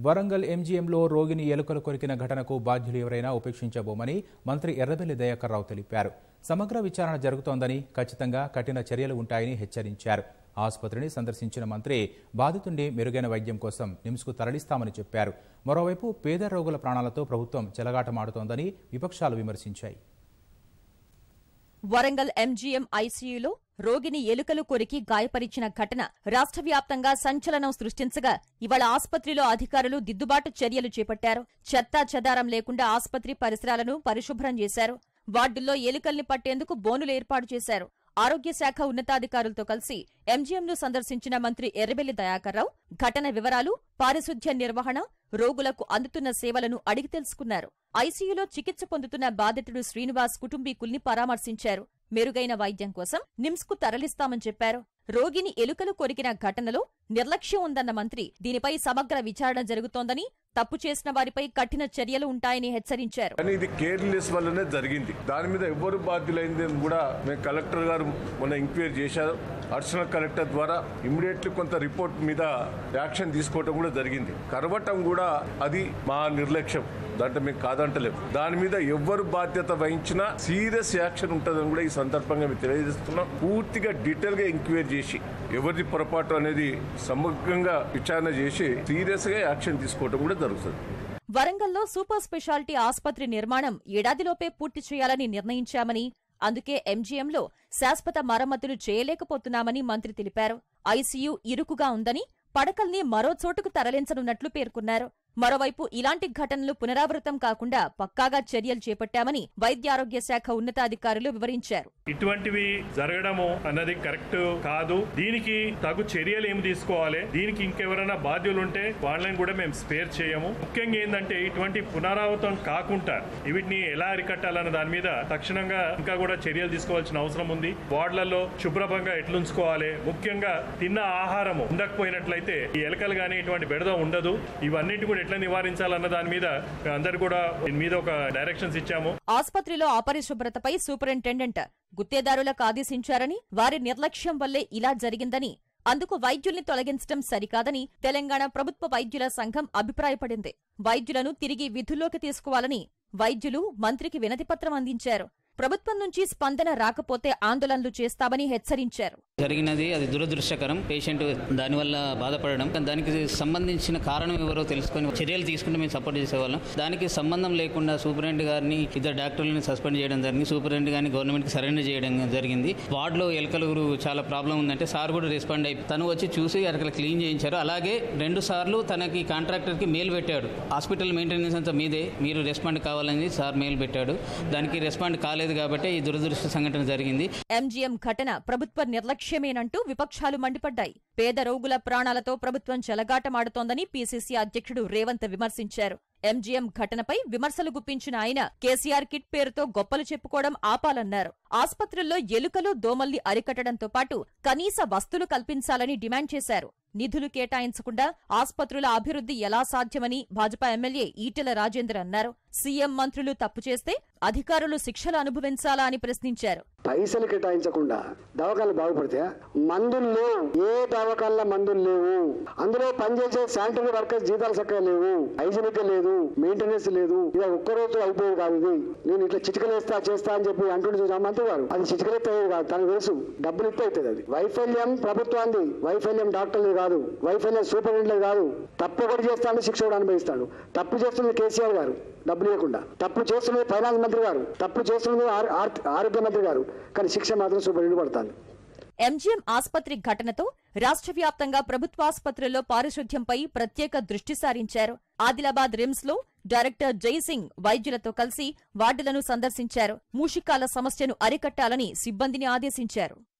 వరంగల్ ఎంజీఎంలో రోగిని ఎలుకలు కొరికిన ఘటనకు బాధ్యులు ఎవరైనా ఉపేక్షించబోమని మంత్రి ఎర్రబెల్లి దయాకర్ రావు తెలిపారు సమగ్ర విచారణ జరుగుతోందని ఖచ్చితంగా కఠిన చర్యలు ఉంటాయని హెచ్చరించారు ఆసుపత్రిని సందర్శించిన మంత్రి బాధితుడిని మెరుగైన వైద్యం కోసం నిమ్స్కు తరలిస్తామని చెప్పారు మరోవైపు పేద రోగుల ప్రాణాలతో ప్రభుత్వం చెలగాటమాడుతోందని విపక్షాలు విమర్శించాయి వరంగల్ ఎంజీఎం ఐసీయూలో రోగిని ఎలుకలు కొరికి గాయపరిచిన ఘటన రాష్ట్ర వ్యాప్తంగా సంచలనం సృష్టించగా ఇవాళ ఆసుపత్రిలో అధికారులు దిద్దుబాటు చర్యలు చేపట్టారు చెత్తా చెదారం లేకుండా ఆసుపత్రి పరిసరాలను పరిశుభ్రం చేశారు వార్డుల్లో ఎలుకల్ని పట్టేందుకు బోనులు ఏర్పాటు చేశారు ఆరోగ్య శాఖ ఉన్నతాధికారులతో కలిసి ఎంజీఎంను సందర్శించిన మంత్రి ఎర్రబెల్లి దయాకర్రావు ఘటన వివరాలు పారిశుధ్య నిర్వహణ రోగులకు అందుతున్న సేవలను అడిగి తెలుసుకున్నారు ఐసీయూలో చికిత్స పొందుతున్న బాధితుడు శ్రీనివాస్ కుటుంబీకుల్ని పరామర్శించారు మెరుగైన వైద్యం కోసం నిమ్స్కు తరలిస్తామని చెప్పారు రోగిని ఎలుకలు కొరికిన ఘటనలో నిర్లక్ష్యం ఉందన్న మంత్రి దీనిపై సమగ్ర విచారణ జరుగుతోందని తప్పు చేసిన వారిపై కఠిన చర్యలు ఉంటాయని హెచ్చరించారు కానీ ఇది కేర్లెస్ వల్లనే జరిగింది దాని మీద ఎవరు బాధ్యులైంది అని కూడా మేము కలెక్టర్ గారు మొన్న ఎంక్వైరీ చేశారు అడిషనల్ కలెక్టర్ ద్వారా ఇమ్మీడియట్లీ కొంత రిపోర్ట్ మీద యాక్షన్ తీసుకోవటం కూడా జరిగింది కరవటం కూడా అది మా నిర్లక్ష్యం దాంట్లో మేము కాదంటలేము దాని మీద ఎవ్వరు బాధ్యత వహించినా సీరియస్ యాక్షన్ ఉంటుందని కూడా ఈ సందర్భంగా మేము తెలియజేస్తున్నాం పూర్తిగా డీటెయిల్ గా ఎంక్వైరీ చేసి ఎవరిది పొరపాటు అనేది సమగ్రంగా విచారణ చేసి సీరియస్ గా యాక్షన్ తీసుకోవటం కూడా జరుగుతుంది వరంగల్లో సూపర్ స్పెషాలిటీ ఆసుపత్రి నిర్మాణం ఏడాదిలోపే పూర్తి చేయాలని నిర్ణయించామని అందుకే ఎంజీఎంలో శాశ్వత మరమ్మతులు చేయలేకపోతున్నామని మంత్రి తెలిపారు ఐసీయూ ఇరుకుగా ఉందని పడకల్ని మరో చోటుకు తరలించనున్నట్లు పేర్కొన్నారు మరోవైపు ఇలాంటి ఘటనలు పునరావృతం కాకుండా పక్కాగా చర్యలు చేపట్టామని వైద్యారోగ్య శాఖ ఉన్నతాధికారులు వివరించారు ఇటువంటివి జరగడము అన్నది కరెక్ట్ కాదు దీనికి తగు చర్యలు ఏమి తీసుకోవాలి దీనికి ఇంకెవరైనా బాధ్యులు ఉంటే వాళ్ళని కూడా మేము స్పేర్ చేయము ముఖ్యంగా ఏంటంటే ఇటువంటి పునరావృతం కాకుండా వీటిని ఎలా అరికట్టాలన్న దాని మీద తక్షణంగా ఇంకా కూడా చర్యలు తీసుకోవాల్సిన అవసరం ఉంది వార్డులలో శుభ్రంగా ఎట్లుంచుకోవాలి ముఖ్యంగా తిన్న ఆహారము ఉండకపోయినట్లయితే ఈ ఎలకలు కానీ ఇటువంటి బెడద ఉండదు ఇవన్నిటి కూడా ఎట్లా నివారించాలన్న దాని మీద అందరు కూడా దీని మీద ఒక డైరెక్షన్స్ ఇచ్చాము ఆసుపత్రిలో అపరిశుభ్రతపై సూపరింటెండెంట్ గుత్తేదారులకు ఆదేశించారని వారి నిర్లక్ష్యం వల్లే ఇలా జరిగిందని అందుకు వైద్యుల్ని తొలగించడం సరికాదని తెలంగాణ ప్రభుత్వ వైద్యుల సంఘం అభిప్రాయపడింది వైద్యులను తిరిగి విధుల్లోకి తీసుకోవాలని వైద్యులు మంత్రికి వినతిపత్రం అందించారు ప్రభుత్వం నుంచి స్పందన రాకపోతే ఆందోళనలు చేస్తామని హెచ్చరించారు జరిగినది అది దురదృష్టకరం పేషెంట్ దానివల్ల బాధపడడం కానీ దానికి సంబంధించిన కారణం ఎవరో తెలుసుకొని చర్యలు తీసుకుంటే మేము సపోర్ట్ చేసేవాళ్ళం దానికి సంబంధం లేకుండా సూపరింటెండెంట్ గారిని ఇద్దరు డాక్టర్లని సస్పెండ్ చేయడం జరిగింది సూపరింటెండెంట్ గారిని గవర్నమెంట్కి సరెండర్ చేయడం జరిగింది వార్డులో ఎలకలు చాలా ప్రాబ్లం ఉందంటే సార్ కూడా రెస్పాండ్ అయి తను వచ్చి చూసి ఎలకలు క్లీన్ చేయించారు అలాగే రెండు సార్లు తనకి కాంట్రాక్టర్కి మెయిల్ పెట్టాడు హాస్పిటల్ మెయింటెనెన్స్ అంతా మీదే మీరు రెస్పాండ్ కావాలని సార్ మెయిల్ పెట్టాడు దానికి రెస్పాండ్ కాలేదు కాబట్టి ఈ దురదృష్ట సంఘటన జరిగింది ఎంజీఎం ఘటన ప్రభుత్వ నిర్లక్ష్యమేనంటూ విపక్షాలు మండిపడ్డాయి పేద రోగుల ప్రాణాలతో ప్రభుత్వం చెలగాటమాడుతోందని పీసీసీ అధ్యక్షుడు రేవంత్ విమర్శించారు ఎంజీఎం ఘటనపై విమర్శలు గుప్పించిన ఆయన కేసీఆర్ కిట్ పేరుతో గొప్పలు చెప్పుకోవడం ఆపాలన్నారు ఆస్పత్రుల్లో ఎలుకలు దోమల్ని అరికట్టడంతో పాటు కనీస వస్తులు కల్పించాలని డిమాండ్ చేశారు నిధులు కేటాయించకుండా ఆస్పత్రుల అభివృద్ధి ఎలా సాధ్యమని భాజపా ఎమ్మెల్యే ఈటెల రాజేందర్ అన్నారు సీఎం మంత్రులు తప్పు చేస్తే అధికారులు శిక్షలు అనుభవించాలా అని ప్రశ్నించారు పైసలు కేటాయించకుండా దవాఖాలు బాగుపడితే మందులు లేవు ఏ దవాఖాన్ల మందులు లేవు అందులో పనిచేసే శానిటరీ వర్కర్స్ జీతాలు చక్కగా లేవు హైజీనిక్ లేదు మెయింటెనెన్స్ లేదు ఇక ఒక్క రోజు అయిపోయేది కాదు ఇది నేను ఇట్లా చిటికలేస్తా చేస్తా అని చెప్పి అంటుండే చూసా మంత్రి గారు అది చిటికలెత్తేది కాదు తనకు తెలుసు డబ్బులు ఇస్తే అవుతుంది అది వైఫల్యం ప్రభుత్వాన్ని వైఫల్యం డాక్టర్లు కాదు వైఫల్యం సూపరింటెండెంట్ కాదు తప్పు ఒకటి చేస్తాడు శిక్ష కూడా అనుభవిస్తాడు తప్పు చేస్తుంది కేసీఆర్ గారు డబ్బులు ఇవ్వకుండా తప్పు చేస్తున్నది ఫైనాన్స్ మంత్రి గారు తప్పు చేస్తున్నది ఆర్- ఆర్- ఆరోగ్య మంత్రి గారు కానీ శిక్ష మాత్రం సూపరింటెండెంట్ పడుతుంది ఎంజీఎం ఆస్పత్రి ఘటనతో రాష్ట్ర వ్యాప్తంగా ప్రభుత్వాసుపత్రుల్లో పారిశుధ్యంపై ప్రత్యేక దృష్టి సారించారు ఆదిలాబాద్ రిమ్స్ లో డైరెక్టర్ జైసింగ్ వైద్యులతో కలిసి వార్డులను సందర్శించారు మూషికాల సమస్యను అరికట్టాలని సిబ్బందిని ఆదేశించారు